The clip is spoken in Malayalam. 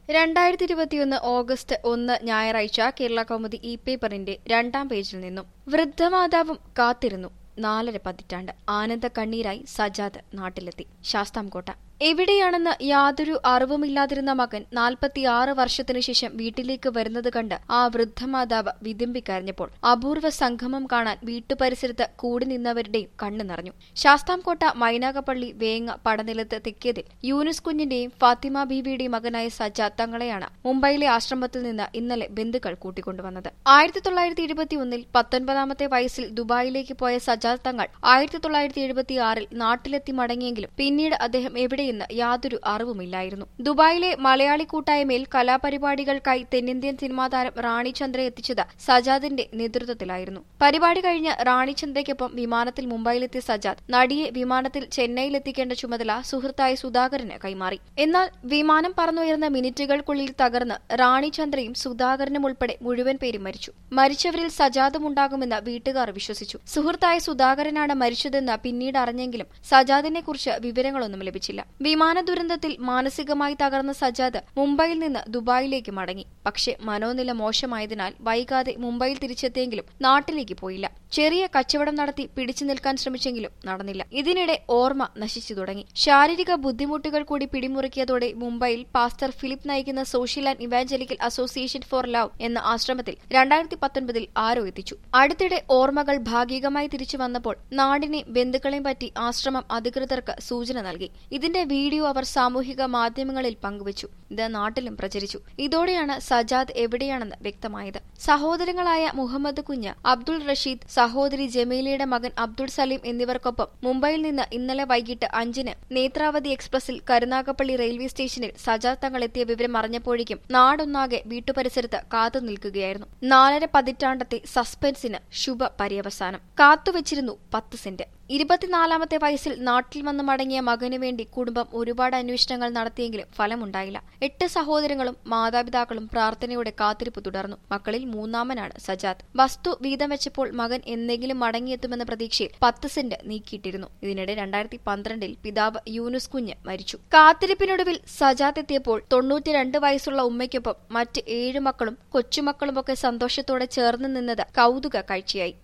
രണ്ടായിരത്തി ഇരുപത്തിയൊന്ന് ഓഗസ്റ്റ് ഒന്ന് ഞായറാഴ്ച കേരള കൗമുദി ഇ പേപ്പറിന്റെ രണ്ടാം പേജിൽ നിന്നും വൃദ്ധമാതാവും കാത്തിരുന്നു നാലര പതിറ്റാണ്ട് ആനന്ദ കണ്ണീരായി സജാദ് നാട്ടിലെത്തി ശാസ്താംകോട്ട എവിടെയാണെന്ന് യാതൊരു അറിവുമില്ലാതിരുന്ന മകൻ നാൽപ്പത്തിയാറ് വർഷത്തിനു ശേഷം വീട്ടിലേക്ക് വരുന്നത് കണ്ട് ആ വൃദ്ധമാതാവ് വിതുമ്പിക്കരഞ്ഞപ്പോൾ അപൂർവ സംഗമം കാണാൻ വീട്ടുപരിസരത്ത് കൂടി നിന്നവരുടെയും കണ്ണു നിറഞ്ഞു ശാസ്താംകോട്ട മൈനാഗപ്പള്ളി വേങ്ങ പടനിലത്ത് തെക്കേതിൽ യൂനുസ് കുഞ്ഞിന്റെയും ഫാത്തിമ ബീവിയുടെയും മകനായ സജാദ് തങ്ങളെയാണ് മുംബൈയിലെ ആശ്രമത്തിൽ നിന്ന് ഇന്നലെ ബന്ധുക്കൾ കൂട്ടിക്കൊണ്ടുവന്നത് ആയിരത്തി തൊള്ളായിരത്തി ഇരുപത്തിയൊന്നിൽ പത്തൊൻപതാമത്തെ വയസ്സിൽ ദുബായിലേക്ക് പോയ സജാദ് തങ്ങൾ ആയിരത്തി തൊള്ളായിരത്തി എഴുപത്തിയാറിൽ നാട്ടിലെത്തി മടങ്ങിയെങ്കിലും പിന്നീട് അദ്ദേഹം എവിടെയെന്ന് യാതൊരു അറിവുമില്ലായിരുന്നു ദുബായിലെ മലയാളി കൂട്ടായ്മയിൽ കലാപരിപാടികൾക്കായി തെന്നിന്ത്യൻ സിനിമാ താരം റാണി ചന്ദ്ര എത്തിച്ചത് സജാദിന്റെ നേതൃത്വത്തിലായിരുന്നു പരിപാടി കഴിഞ്ഞ് റാണി ചന്ദ്രയ്ക്കൊപ്പം വിമാനത്തിൽ മുംബൈയിലെത്തിയ സജാദ് നടിയെ വിമാനത്തിൽ ചെന്നൈയിലെത്തിക്കേണ്ട ചുമതല സുഹൃത്തായ സുധാകരന് കൈമാറി എന്നാൽ വിമാനം പറന്നുയർന്ന മിനിറ്റുകൾക്കുള്ളിൽ തകർന്ന് റാണി ചന്ദ്രയും സുധാകരനും ഉൾപ്പെടെ മുഴുവൻ പേരും മരിച്ചു മരിച്ചവരിൽ സജാദും ഉണ്ടാകുമെന്ന് വീട്ടുകാർ വിശ്വസിച്ചു സുഹൃത്തായ സുധാകരനാണ് മരിച്ചതെന്ന് പിന്നീട് അറിഞ്ഞെങ്കിലും സജാദിനെ കുറിച്ച് വിവരങ്ങളൊന്നും ലഭിച്ചില്ല വിമാന ദുരന്തത്തിൽ മാനസികമായി തകർന്ന സജാദ് മുംബൈയിൽ നിന്ന് ദുബായിലേക്ക് മടങ്ങി പക്ഷെ മനോനില മോശമായതിനാൽ വൈകാതെ മുംബൈയിൽ തിരിച്ചെത്തിയെങ്കിലും നാട്ടിലേക്ക് പോയില്ല ചെറിയ കച്ചവടം നടത്തി പിടിച്ചു നിൽക്കാൻ ശ്രമിച്ചെങ്കിലും നടന്നില്ല ഇതിനിടെ ഓർമ്മ നശിച്ചു തുടങ്ങി ശാരീരിക ബുദ്ധിമുട്ടുകൾ കൂടി പിടിമുറുക്കിയതോടെ മുംബൈയിൽ പാസ്റ്റർ ഫിലിപ്പ് നയിക്കുന്ന social and evangelical association for love എന്ന ആശ്രമത്തിൽ രണ്ടായിരത്തി പത്തൊൻപതിൽ ആരോ എത്തിച്ചു അടുത്തിടെ ഓർമ്മകൾ ഭാഗികമായി തിരിച്ചു വന്നപ്പോൾ നാടിനെ ബന്ധുക്കളെയും പറ്റി ആശ്രമം അധികൃതർക്ക് സൂചന നൽകി ഇതിന്റെ വീഡിയോ അവർ സാമൂഹിക മാധ്യമങ്ങളിൽ പങ്കുവച്ചു ഇത് നാട്ടിലും പ്രചരിച്ചു ഇതോടെയാണ് സജാദ് എവിടെയാണെന്ന് വ്യക്തമായത് സഹോദരങ്ങളായ മുഹമ്മദ് കുഞ്ഞ് അബ്ദുൾ റഷീദ് സഹോദരി ജമീലയുടെ മകൻ അബ്ദുൾ സലീം എന്നിവർക്കൊപ്പം മുംബൈയിൽ നിന്ന് ഇന്നലെ വൈകിട്ട് അഞ്ചിന് നേത്രാവതി എക്സ്പ്രസിൽ കരുനാഗപ്പള്ളി റെയിൽവേ സ്റ്റേഷനിൽ സജാദ് തങ്ങൾ എത്തിയ വിവരം അറിഞ്ഞപ്പോഴേക്കും നാടൊന്നാകെ വീട്ടുപരിസരത്ത് കാത്തു നിൽക്കുകയായിരുന്നു നാലര പതിറ്റാണ്ടത്തെ സസ്പെൻസിന് ശുഭ പര്യവസാനം കാത്തുവച്ചിരുന്നു പത്ത് സെന്റ് ഇരുപത്തിനാലാമത്തെ വയസ്സിൽ നാട്ടിൽ വന്ന് മടങ്ങിയ മകനു വേണ്ടി കുടുംബം ഒരുപാട് അന്വേഷണങ്ങൾ നടത്തിയെങ്കിലും ഫലമുണ്ടായില്ല എട്ട് സഹോദരങ്ങളും മാതാപിതാക്കളും പ്രാർത്ഥനയോടെ കാത്തിരിപ്പ് തുടർന്നു മക്കളിൽ മൂന്നാമനാണ് സജാദ് വസ്തു വീതം വെച്ചപ്പോൾ മകൻ എന്തെങ്കിലും മടങ്ങിയെത്തുമെന്ന പ്രതീക്ഷയിൽ പത്ത് സെന്റ് നീക്കിയിട്ടിരുന്നു ഇതിനിടെ രണ്ടായിരത്തി പന്ത്രണ്ടിൽ പിതാവ് യൂനുസ് കുഞ്ഞ് മരിച്ചു കാത്തിരിപ്പിനൊടുവിൽ സജാദ് എത്തിയപ്പോൾ തൊണ്ണൂറ്റിരണ്ട് വയസ്സുള്ള ഉമ്മയ്ക്കൊപ്പം മറ്റ് ഏഴ് മക്കളും കൊച്ചുമക്കളുമൊക്കെ സന്തോഷത്തോടെ ചേർന്ന് നിന്നത് കൗതുക കാഴ്ചയായി